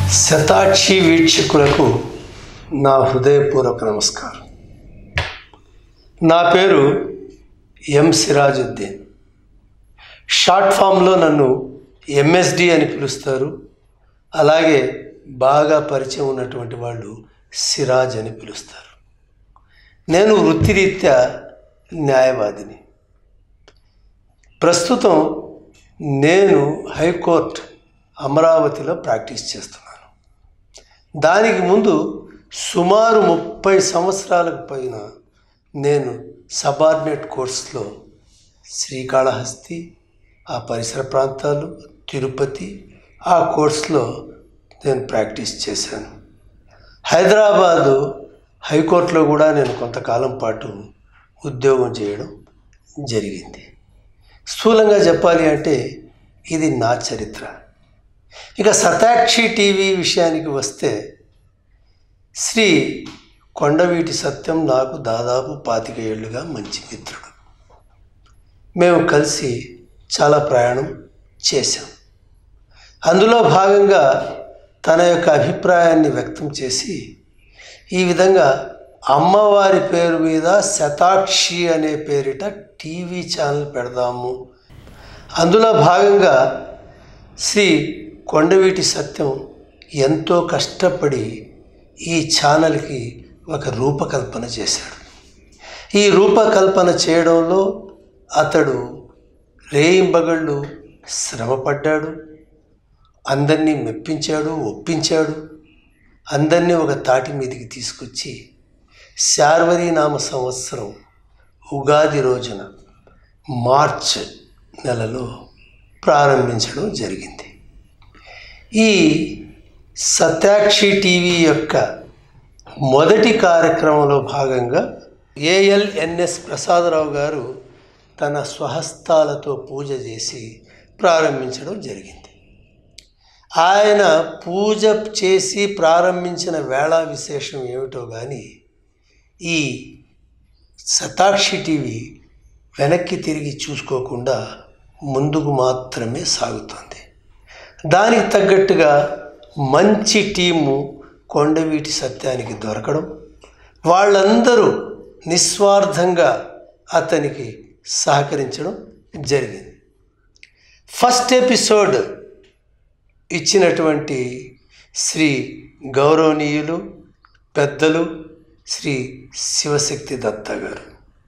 శతాక్షి వీక్షకులకు నా హృదయపూర్వక నమస్కారం నా పేరు ఎం సిరాజుద్దీన్ షార్ట్ ఫామ్లో నన్ను ఎంఎస్డి అని పిలుస్తారు అలాగే బాగా పరిచయం ఉన్నటువంటి వాళ్ళు సిరాజ్ అని పిలుస్తారు నేను వృత్తిరీత్యా న్యాయవాదిని ప్రస్తుతం నేను హైకోర్టు అమరావతిలో ప్రాక్టీస్ చేస్తున్నాను దానికి ముందు సుమారు ముప్పై సంవత్సరాలకు పైన నేను సబార్డినేట్ కోర్సులో శ్రీకాళహస్తి ఆ పరిసర ప్రాంతాలు తిరుపతి ఆ కోర్సులో నేను ప్రాక్టీస్ చేశాను హైదరాబాదు హైకోర్టులో కూడా నేను కొంతకాలం పాటు ఉద్యోగం చేయడం జరిగింది స్థూలంగా చెప్పాలి అంటే ఇది నా చరిత్ర ఇక సతాక్షి టీవీ విషయానికి వస్తే శ్రీ కొండవీటి సత్యం నాకు దాదాపు పాతిక ఏళ్ళుగా మంచి మిత్రుడు మేము కలిసి చాలా ప్రయాణం చేశాం అందులో భాగంగా తన యొక్క అభిప్రాయాన్ని వ్యక్తం చేసి ఈ విధంగా అమ్మవారి పేరు మీద శతాక్షి అనే పేరిట టీవీ ఛానల్ పెడదాము అందులో భాగంగా శ్రీ కొండవీటి సత్యం ఎంతో కష్టపడి ఈ ఛానల్కి ఒక రూపకల్పన చేశాడు ఈ రూపకల్పన చేయడంలో అతడు రేయింబగళ్ళు శ్రమపడ్డాడు అందరినీ మెప్పించాడు ఒప్పించాడు అందరినీ ఒక తాటి మీదికి తీసుకొచ్చి శార్వరీనామ సంవత్సరం ఉగాది రోజున మార్చ్ నెలలో ప్రారంభించడం జరిగింది ఈ సత్యాక్షి టీవీ యొక్క మొదటి కార్యక్రమంలో భాగంగా ఏఎల్ఎన్ఎస్ ప్రసాదరావు గారు తన స్వహస్తాలతో పూజ చేసి ప్రారంభించడం జరిగింది ఆయన పూజ చేసి ప్రారంభించిన వేళ విశేషం ఏమిటో కానీ ఈ శతాక్షి టీవీ వెనక్కి తిరిగి చూసుకోకుండా ముందుకు మాత్రమే సాగుతుంది దానికి తగ్గట్టుగా మంచి టీము కొండవీటి సత్యానికి దొరకడం వాళ్ళందరూ నిస్వార్థంగా అతనికి సహకరించడం జరిగింది ఫస్ట్ ఎపిసోడ్ ఇచ్చినటువంటి శ్రీ గౌరవనీయులు పెద్దలు శ్రీ శివశక్తి దత్త గారు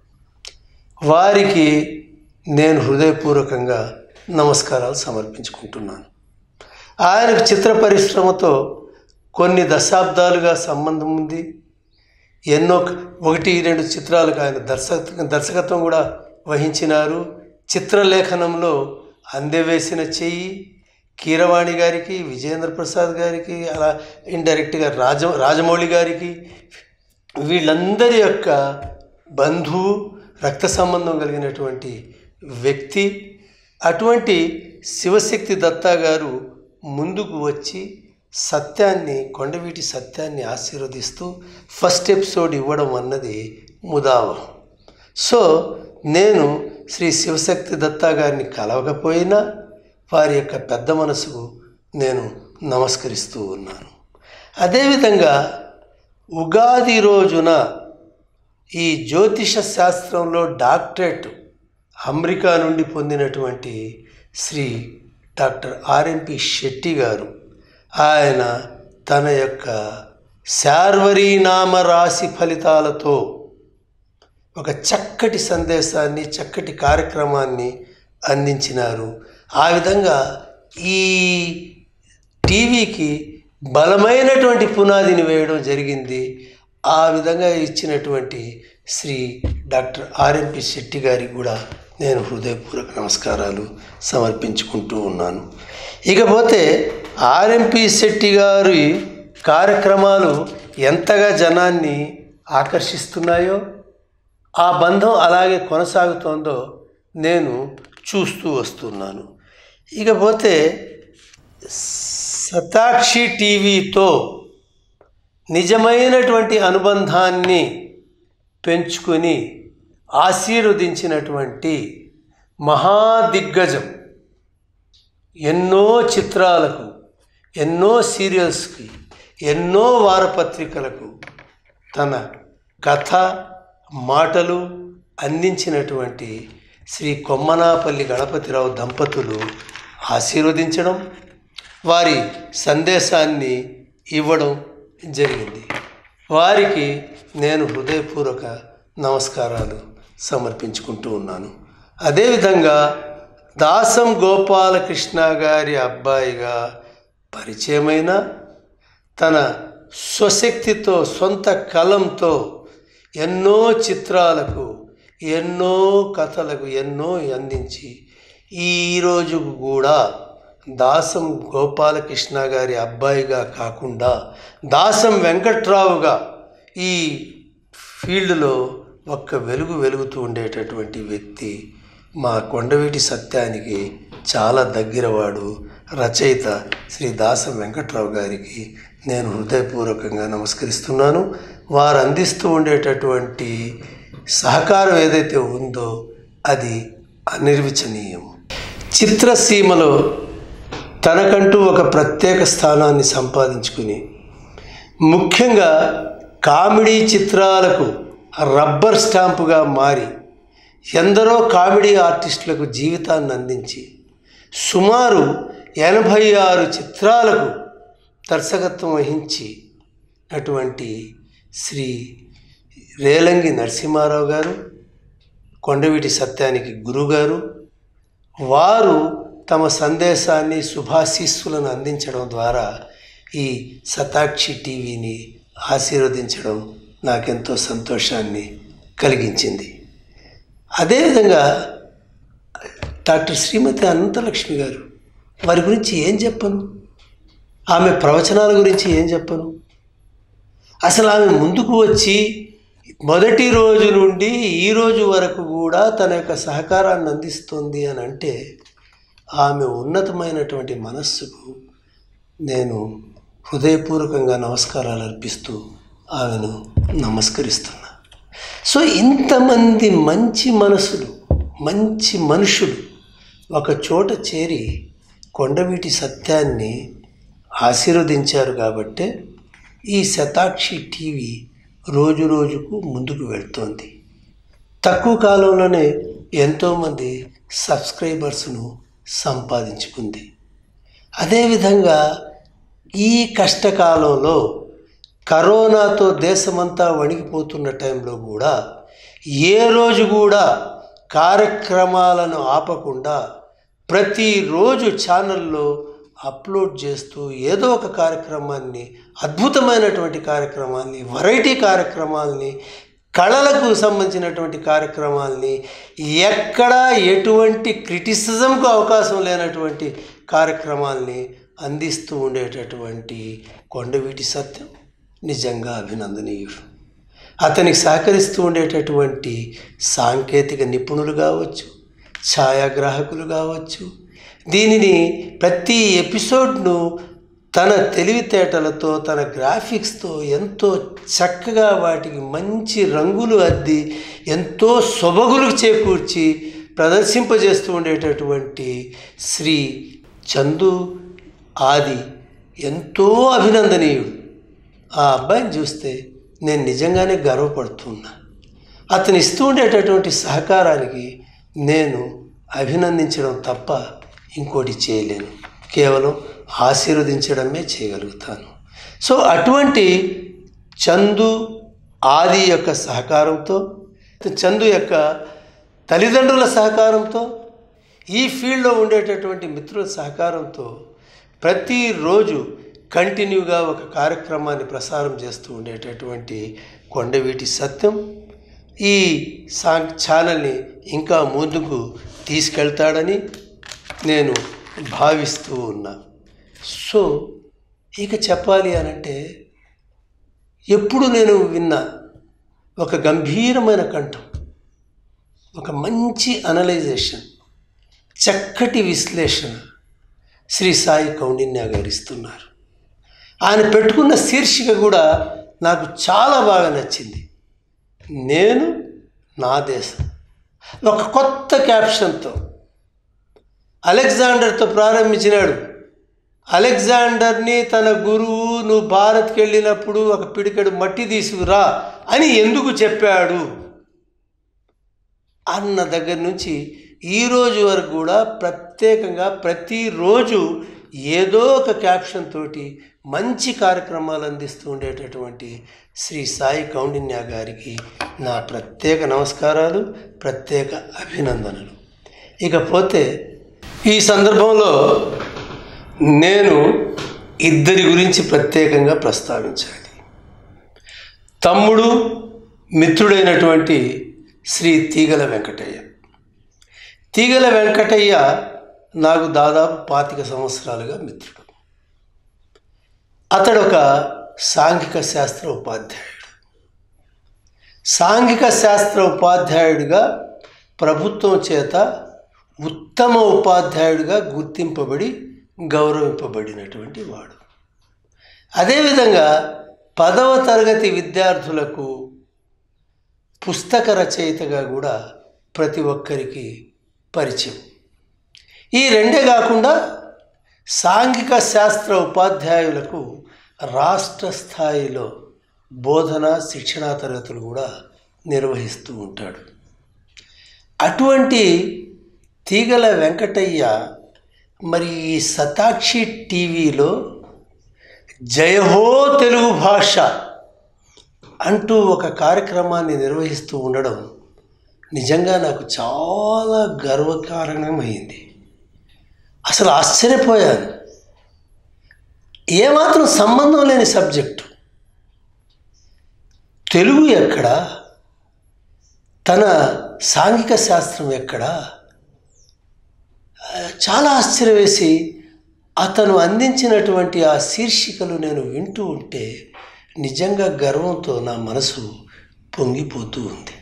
వారికి నేను హృదయపూర్వకంగా నమస్కారాలు సమర్పించుకుంటున్నాను ఆయనకు చిత్ర పరిశ్రమతో కొన్ని దశాబ్దాలుగా సంబంధం ఉంది ఎన్నో ఒకటి రెండు చిత్రాలకు ఆయన దర్శక దర్శకత్వం కూడా వహించినారు చిత్రలేఖనంలో అందెవేసిన చెయ్యి కీరవాణి గారికి విజేంద్ర ప్రసాద్ గారికి అలా ఇండైరెక్ట్గా రాజ రాజమౌళి గారికి వీళ్ళందరి యొక్క బంధువు రక్త సంబంధం కలిగినటువంటి వ్యక్తి అటువంటి శివశక్తి దత్తా గారు ముందుకు వచ్చి సత్యాన్ని కొండవీటి సత్యాన్ని ఆశీర్వదిస్తూ ఫస్ట్ ఎపిసోడ్ ఇవ్వడం అన్నది ముదావహం సో నేను శ్రీ శివశక్తి దత్తా గారిని కలవకపోయినా వారి యొక్క పెద్ద మనసుకు నేను నమస్కరిస్తూ ఉన్నాను అదేవిధంగా ఉగాది రోజున ఈ జ్యోతిష శాస్త్రంలో డాక్టరేట్ అమెరికా నుండి పొందినటువంటి శ్రీ డాక్టర్ ఆర్ఎంపి శెట్టి గారు ఆయన తన యొక్క శార్వరీనామ రాశి ఫలితాలతో ఒక చక్కటి సందేశాన్ని చక్కటి కార్యక్రమాన్ని అందించినారు ఆ విధంగా ఈ టీవీకి బలమైనటువంటి పునాదిని వేయడం జరిగింది ఆ విధంగా ఇచ్చినటువంటి శ్రీ డాక్టర్ ఆర్ఎంపి శెట్టి గారికి కూడా నేను హృదయపూర్వక నమస్కారాలు సమర్పించుకుంటూ ఉన్నాను ఇకపోతే ఆర్ఎంపి శెట్టి గారి కార్యక్రమాలు ఎంతగా జనాన్ని ఆకర్షిస్తున్నాయో ఆ బంధం అలాగే కొనసాగుతోందో నేను చూస్తూ వస్తున్నాను ఇకపోతే శతాక్షి టీవీతో నిజమైనటువంటి అనుబంధాన్ని పెంచుకొని ఆశీర్వదించినటువంటి మహాదిగ్గజం ఎన్నో చిత్రాలకు ఎన్నో సీరియల్స్కి ఎన్నో వారపత్రికలకు తన కథ మాటలు అందించినటువంటి శ్రీ కొమ్మనాపల్లి గణపతిరావు దంపతులు ఆశీర్వదించడం వారి సందేశాన్ని ఇవ్వడం జరిగింది వారికి నేను హృదయపూర్వక నమస్కారాలు సమర్పించుకుంటూ ఉన్నాను అదేవిధంగా దాసం గోపాలకృష్ణ గారి అబ్బాయిగా పరిచయమైన తన స్వశక్తితో సొంత కలంతో ఎన్నో చిత్రాలకు ఎన్నో కథలకు ఎన్నో అందించి ఈరోజు కూడా దాసం గోపాలకృష్ణ గారి అబ్బాయిగా కాకుండా దాసం వెంకట్రావుగా ఈ ఫీల్డ్లో ఒక్క వెలుగు వెలుగుతూ ఉండేటటువంటి వ్యక్తి మా కొండవీటి సత్యానికి చాలా దగ్గరవాడు రచయిత శ్రీ దాసం వెంకట్రావు గారికి నేను హృదయపూర్వకంగా నమస్కరిస్తున్నాను వారు అందిస్తూ ఉండేటటువంటి సహకారం ఏదైతే ఉందో అది అనిర్వచనీయం చిత్రసీమలో తనకంటూ ఒక ప్రత్యేక స్థానాన్ని సంపాదించుకుని ముఖ్యంగా కామెడీ చిత్రాలకు రబ్బర్ స్టాంపుగా మారి ఎందరో కామెడీ ఆర్టిస్టులకు జీవితాన్ని అందించి సుమారు ఎనభై ఆరు చిత్రాలకు దర్శకత్వం వహించి అటువంటి శ్రీ రేలంగి నరసింహారావు గారు కొండవీటి సత్యానికి గురుగారు వారు తమ సందేశాన్ని శుభాశీస్సులను అందించడం ద్వారా ఈ శతాక్షి టీవీని ఆశీర్వదించడం నాకెంతో సంతోషాన్ని కలిగించింది అదేవిధంగా డాక్టర్ శ్రీమతి అనంతలక్ష్మి గారు వారి గురించి ఏం చెప్పను ఆమె ప్రవచనాల గురించి ఏం చెప్పను అసలు ఆమె ముందుకు వచ్చి మొదటి రోజు నుండి ఈ రోజు వరకు కూడా తన యొక్క సహకారాన్ని అందిస్తుంది అని అంటే ఆమె ఉన్నతమైనటువంటి మనస్సుకు నేను హృదయపూర్వకంగా నమస్కారాలు అర్పిస్తూ ఆమెను నమస్కరిస్తున్నా సో ఇంతమంది మంచి మనసులు మంచి మనుషులు ఒక చోట చేరి కొండవీటి సత్యాన్ని ఆశీర్వదించారు కాబట్టే ఈ శతాక్షి టీవీ రోజు రోజుకు ముందుకు వెళ్తోంది తక్కువ కాలంలోనే ఎంతోమంది సబ్స్క్రైబర్స్ను సంపాదించుకుంది అదేవిధంగా ఈ కష్టకాలంలో కరోనాతో దేశమంతా వణికిపోతున్న టైంలో కూడా ఏ రోజు కూడా కార్యక్రమాలను ఆపకుండా ప్రతిరోజు ఛానల్లో అప్లోడ్ చేస్తూ ఏదో ఒక కార్యక్రమాన్ని అద్భుతమైనటువంటి కార్యక్రమాన్ని వెరైటీ కార్యక్రమాల్ని కళలకు సంబంధించినటువంటి కార్యక్రమాల్ని ఎక్కడా ఎటువంటి క్రిటిసిజంకు అవకాశం లేనటువంటి కార్యక్రమాల్ని అందిస్తూ ఉండేటటువంటి కొండవీటి సత్యం నిజంగా అభినందనీయుడు అతనికి సహకరిస్తూ ఉండేటటువంటి సాంకేతిక నిపుణులు కావచ్చు ఛాయాగ్రాహకులు కావచ్చు దీనిని ప్రతి ఎపిసోడ్ను తన తెలివితేటలతో తన గ్రాఫిక్స్తో ఎంతో చక్కగా వాటికి మంచి రంగులు అద్ది ఎంతో సొబగులు చేకూర్చి ప్రదర్శింపజేస్తూ ఉండేటటువంటి శ్రీ చందు ఆది ఎంతో అభినందనీయుడు ఆ అబ్బాయిని చూస్తే నేను నిజంగానే గర్వపడుతున్నా అతను ఇస్తూ ఉండేటటువంటి సహకారానికి నేను అభినందించడం తప్ప ఇంకోటి చేయలేను కేవలం ఆశీర్వదించడమే చేయగలుగుతాను సో అటువంటి చందు ఆది యొక్క సహకారంతో చందు యొక్క తల్లిదండ్రుల సహకారంతో ఈ ఫీల్డ్లో ఉండేటటువంటి మిత్రుల సహకారంతో ప్రతిరోజు కంటిన్యూగా ఒక కార్యక్రమాన్ని ప్రసారం చేస్తూ ఉండేటటువంటి కొండవీటి సత్యం ఈ సా ఛానల్ని ఇంకా ముందుకు తీసుకెళ్తాడని నేను భావిస్తూ ఉన్నా సో ఇక చెప్పాలి అనంటే ఎప్పుడు నేను విన్న ఒక గంభీరమైన కంఠం ఒక మంచి అనలైజేషన్ చక్కటి విశ్లేషణ శ్రీ సాయి కౌండిన్య గారు ఇస్తున్నారు ఆయన పెట్టుకున్న శీర్షిక కూడా నాకు చాలా బాగా నచ్చింది నేను నా దేశం ఒక కొత్త క్యాప్షన్తో అలెగ్జాండర్తో ప్రారంభించినాడు అలెగ్జాండర్ని తన గురువు నువ్వు భారత్కి వెళ్ళినప్పుడు ఒక పిడికెడు మట్టి తీసుకురా అని ఎందుకు చెప్పాడు అన్న దగ్గర నుంచి ఈ రోజు వరకు కూడా ప్రత్యేకంగా ప్రతిరోజు ఏదో ఒక క్యాప్షన్ తోటి మంచి కార్యక్రమాలు అందిస్తూ ఉండేటటువంటి శ్రీ సాయి కౌండిన్య గారికి నా ప్రత్యేక నమస్కారాలు ప్రత్యేక అభినందనలు ఇకపోతే ఈ సందర్భంలో నేను ఇద్దరి గురించి ప్రత్యేకంగా ప్రస్తావించాలి తమ్ముడు మిత్రుడైనటువంటి శ్రీ తీగల వెంకటయ్య తీగల వెంకటయ్య నాకు దాదాపు పాతిక సంవత్సరాలుగా మిత్రుడు అతడు ఒక సాంఘిక శాస్త్ర ఉపాధ్యాయుడు సాంఘిక శాస్త్ర ఉపాధ్యాయుడిగా ప్రభుత్వం చేత ఉత్తమ ఉపాధ్యాయుడిగా గుర్తింపబడి గౌరవింపబడినటువంటి వాడు అదేవిధంగా పదవ తరగతి విద్యార్థులకు పుస్తక రచయితగా కూడా ప్రతి ఒక్కరికి పరిచయం ఈ రెండే కాకుండా సాంఘిక శాస్త్ర ఉపాధ్యాయులకు రాష్ట్ర స్థాయిలో బోధన శిక్షణా తరగతులు కూడా నిర్వహిస్తూ ఉంటాడు అటువంటి తీగల వెంకటయ్య మరి ఈ శతాక్షి టీవీలో జయహో తెలుగు భాష అంటూ ఒక కార్యక్రమాన్ని నిర్వహిస్తూ ఉండడం నిజంగా నాకు చాలా గర్వకారణమైంది అసలు ఆశ్చర్యపోయాను ఏమాత్రం సంబంధం లేని సబ్జెక్టు తెలుగు ఎక్కడా తన సాంఘిక శాస్త్రం ఎక్కడా చాలా ఆశ్చర్యం వేసి అతను అందించినటువంటి ఆ శీర్షికలు నేను వింటూ ఉంటే నిజంగా గర్వంతో నా మనసు పొంగిపోతూ ఉంది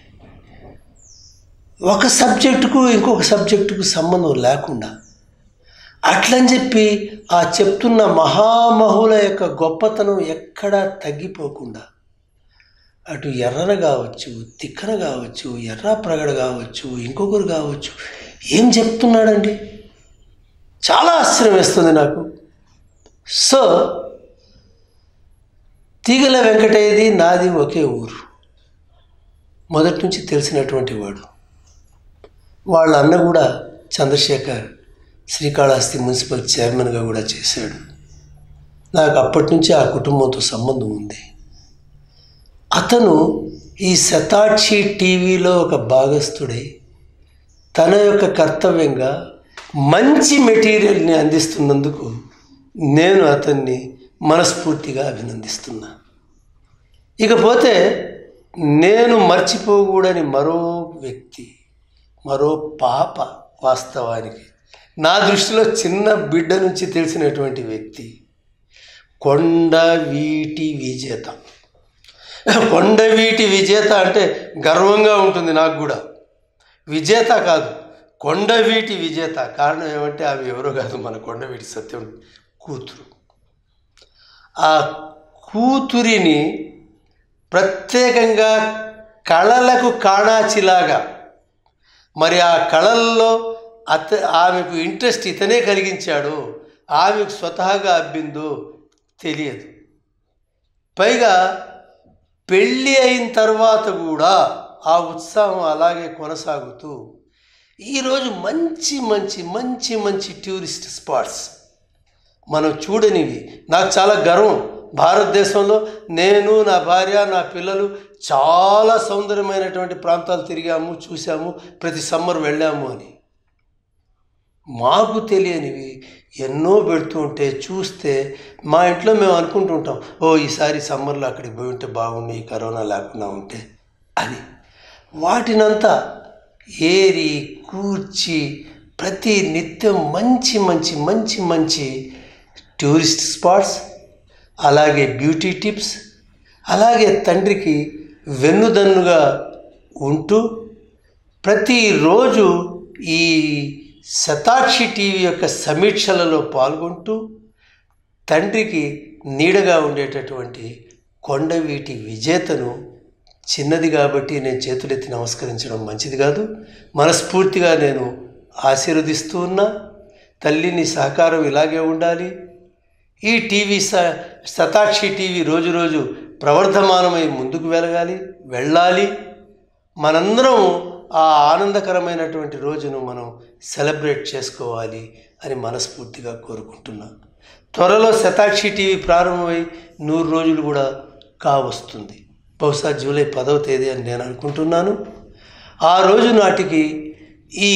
ఒక సబ్జెక్టుకు ఇంకొక సబ్జెక్టుకు సంబంధం లేకుండా అట్లని చెప్పి ఆ చెప్తున్న మహామహుల యొక్క గొప్పతనం ఎక్కడా తగ్గిపోకుండా అటు ఎర్రన కావచ్చు తిక్కన కావచ్చు ఎర్ర ప్రగడ కావచ్చు ఇంకొకరు కావచ్చు ఏం చెప్తున్నాడండి చాలా ఆశ్చర్యం వేస్తుంది నాకు సో తీగల వెంకటయ్యది నాది ఒకే ఊరు మొదటి నుంచి తెలిసినటువంటి వాడు వాళ్ళ అన్న కూడా చంద్రశేఖర్ శ్రీకాళహస్తి మున్సిపల్ చైర్మన్గా కూడా చేశాడు నాకు అప్పటి నుంచి ఆ కుటుంబంతో సంబంధం ఉంది అతను ఈ శతాక్షి టీవీలో ఒక భాగస్థుడై తన యొక్క కర్తవ్యంగా మంచి మెటీరియల్ని అందిస్తున్నందుకు నేను అతన్ని మనస్ఫూర్తిగా అభినందిస్తున్నా ఇకపోతే నేను మర్చిపోకూడని మరో వ్యక్తి మరో పాప వాస్తవానికి నా దృష్టిలో చిన్న బిడ్డ నుంచి తెలిసినటువంటి వ్యక్తి కొండవీటి విజేత కొండవీటి విజేత అంటే గర్వంగా ఉంటుంది నాకు కూడా విజేత కాదు కొండవీటి విజేత కారణం ఏమంటే అవి ఎవరో కాదు మన కొండవీటి సత్యం కూతురు ఆ కూతురిని ప్రత్యేకంగా కళలకు కాణాచిలాగా మరి ఆ కళల్లో అత ఆమెకు ఇంట్రెస్ట్ ఇతనే కలిగించాడు ఆమెకు స్వతహాగా అబ్బిందో తెలియదు పైగా పెళ్ళి అయిన తర్వాత కూడా ఆ ఉత్సాహం అలాగే కొనసాగుతూ ఈరోజు మంచి మంచి మంచి మంచి టూరిస్ట్ స్పాట్స్ మనం చూడనివి నాకు చాలా గర్వం భారతదేశంలో నేను నా భార్య నా పిల్లలు చాలా సౌందర్యమైనటువంటి ప్రాంతాలు తిరిగాము చూసాము ప్రతి సమ్మర్ వెళ్ళాము అని మాకు తెలియనివి ఎన్నో పెడుతూ ఉంటే చూస్తే మా ఇంట్లో మేము అనుకుంటూ ఉంటాం ఓ ఈసారి సమ్మర్లో అక్కడికి పోయి ఉంటే బాగుండి ఈ కరోనా లేకుండా ఉంటే అని వాటినంతా ఏరి కూర్చి ప్రతి నిత్యం మంచి మంచి మంచి మంచి టూరిస్ట్ స్పాట్స్ అలాగే బ్యూటీ టిప్స్ అలాగే తండ్రికి వెన్నుదన్నుగా ఉంటూ ప్రతిరోజు ఈ శతాక్షి టీవీ యొక్క సమీక్షలలో పాల్గొంటూ తండ్రికి నీడగా ఉండేటటువంటి కొండవీటి విజేతను చిన్నది కాబట్టి నేను చేతులెత్తి నమస్కరించడం మంచిది కాదు మనస్ఫూర్తిగా నేను ఆశీర్వదిస్తూ ఉన్నా తల్లిని సహకారం ఇలాగే ఉండాలి ఈ టీవీ స శతాక్షి టీవీ రోజు రోజు ప్రవర్ధమానమై ముందుకు వెళ్ళగాలి వెళ్ళాలి మనందరం ఆ ఆనందకరమైనటువంటి రోజును మనం సెలబ్రేట్ చేసుకోవాలి అని మనస్ఫూర్తిగా కోరుకుంటున్నా త్వరలో శతాక్షి టీవీ ప్రారంభమై నూరు రోజులు కూడా కావస్తుంది బహుశా జూలై పదవ తేదీ అని నేను అనుకుంటున్నాను ఆ రోజు నాటికి ఈ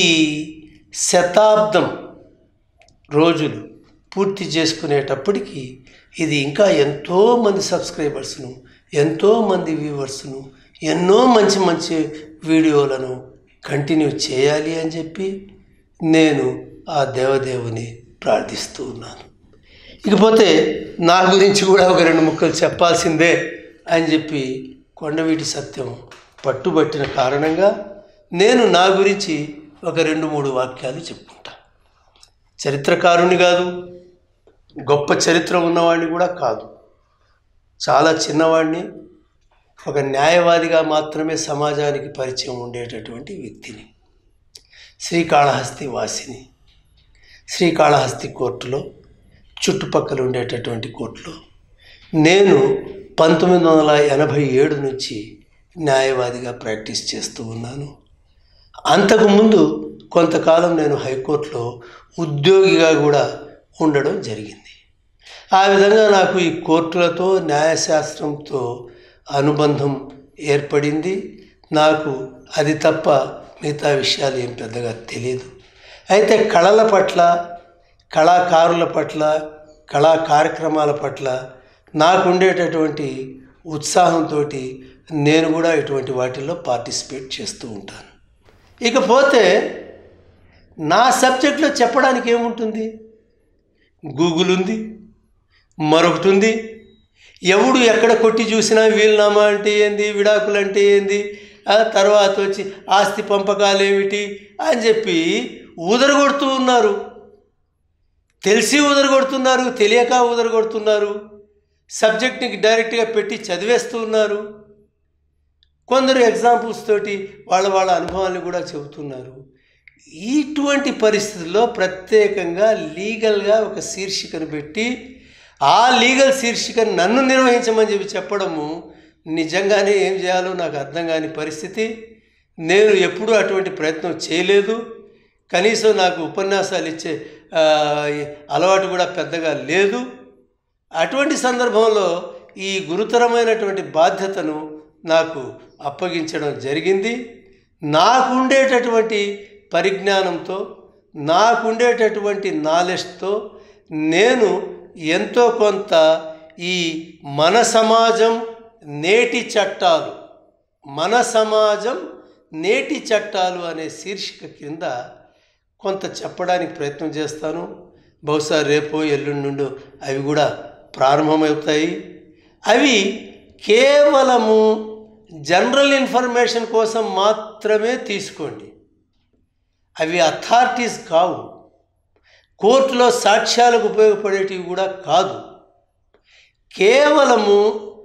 శతాబ్దం రోజులు పూర్తి చేసుకునేటప్పటికి ఇది ఇంకా ఎంతోమంది సబ్స్క్రైబర్స్ను ఎంతోమంది వ్యూవర్స్ను ఎన్నో మంచి మంచి వీడియోలను కంటిన్యూ చేయాలి అని చెప్పి నేను ఆ దేవదేవుని ప్రార్థిస్తూ ఉన్నాను ఇకపోతే నా గురించి కూడా ఒక రెండు ముక్కలు చెప్పాల్సిందే అని చెప్పి కొండవీటి సత్యం పట్టుబట్టిన కారణంగా నేను నా గురించి ఒక రెండు మూడు వాక్యాలు చెప్పుకుంటా చరిత్రకారుని కాదు గొప్ప చరిత్ర ఉన్నవాడిని కూడా కాదు చాలా చిన్నవాడిని ఒక న్యాయవాదిగా మాత్రమే సమాజానికి పరిచయం ఉండేటటువంటి వ్యక్తిని శ్రీకాళహస్తి వాసిని శ్రీకాళహస్తి కోర్టులో చుట్టుపక్కల ఉండేటటువంటి కోర్టులో నేను పంతొమ్మిది వందల ఎనభై ఏడు నుంచి న్యాయవాదిగా ప్రాక్టీస్ చేస్తూ ఉన్నాను అంతకుముందు కొంతకాలం నేను హైకోర్టులో ఉద్యోగిగా కూడా ఉండడం జరిగింది ఆ విధంగా నాకు ఈ కోర్టులతో న్యాయశాస్త్రంతో అనుబంధం ఏర్పడింది నాకు అది తప్ప మిగతా విషయాలు ఏం పెద్దగా తెలియదు అయితే కళల పట్ల కళాకారుల పట్ల కళా కార్యక్రమాల పట్ల నాకు ఉండేటటువంటి ఉత్సాహంతో నేను కూడా ఇటువంటి వాటిల్లో పార్టిసిపేట్ చేస్తూ ఉంటాను ఇకపోతే నా సబ్జెక్ట్లో చెప్పడానికి ఏముంటుంది గూగుల్ ఉంది మరొకటి ఉంది ఎవడు ఎక్కడ కొట్టి చూసినా వీలునామా అంటే ఏంది విడాకులు అంటే ఏంది ఆ తర్వాత వచ్చి ఆస్తి పంపకాలు ఏమిటి అని చెప్పి ఊదరగొడుతూ ఉన్నారు తెలిసి ఊదరగొడుతున్నారు తెలియక ఊదరగొడుతున్నారు సబ్జెక్ట్ని డైరెక్ట్గా పెట్టి చదివేస్తూ ఉన్నారు కొందరు ఎగ్జాంపుల్స్ తోటి వాళ్ళ వాళ్ళ అనుభవాన్ని కూడా చెబుతున్నారు ఇటువంటి పరిస్థితుల్లో ప్రత్యేకంగా లీగల్గా ఒక శీర్షికను పెట్టి ఆ లీగల్ శీర్షికను నన్ను నిర్వహించమని చెప్పి చెప్పడము నిజంగానే ఏం చేయాలో నాకు అర్థం కాని పరిస్థితి నేను ఎప్పుడూ అటువంటి ప్రయత్నం చేయలేదు కనీసం నాకు ఉపన్యాసాలు ఇచ్చే ఆ, అలవాటు కూడా పెద్దగా లేదు అటువంటి సందర్భంలో ఈ గురుతరమైనటువంటి బాధ్యతను నాకు అప్పగించడం జరిగింది నాకుండేటటువంటి పరిజ్ఞానంతో నాకుండేటటువంటి నాలెడ్జ్తో నేను ఎంతో కొంత ఈ మన సమాజం నేటి చట్టాలు మన సమాజం నేటి చట్టాలు అనే శీర్షిక కింద కొంత చెప్పడానికి ప్రయత్నం చేస్తాను బహుశా రేపో ఎల్లుండి నుండో అవి కూడా ప్రారంభమవుతాయి అవి కేవలము జనరల్ ఇన్ఫర్మేషన్ కోసం మాత్రమే తీసుకోండి అవి అథారిటీస్ కావు కోర్టులో సాక్ష్యాలకు ఉపయోగపడేటివి కూడా కాదు కేవలము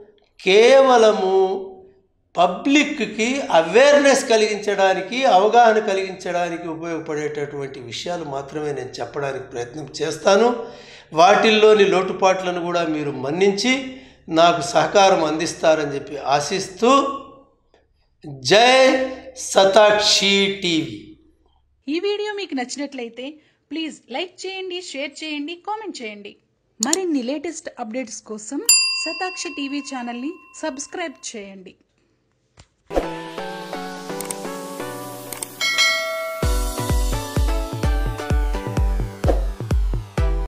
కేవలము పబ్లిక్కి అవేర్నెస్ కలిగించడానికి అవగాహన కలిగించడానికి ఉపయోగపడేటటువంటి విషయాలు మాత్రమే నేను చెప్పడానికి ప్రయత్నం చేస్తాను వాటిల్లోని లోటుపాట్లను కూడా మీరు మన్నించి నాకు సహకారం అందిస్తారని చెప్పి ఆశిస్తూ జై శతాక్షి టీవీ ఈ వీడియో మీకు నచ్చినట్లయితే ప్లీజ్ లైక్ చేయండి షేర్ చేయండి కామెంట్ చేయండి మరిన్ని లేటెస్ట్ అప్డేట్స్ కోసం శతాక్ష టీవీ ఛానల్ని సబ్స్క్రైబ్ చేయండి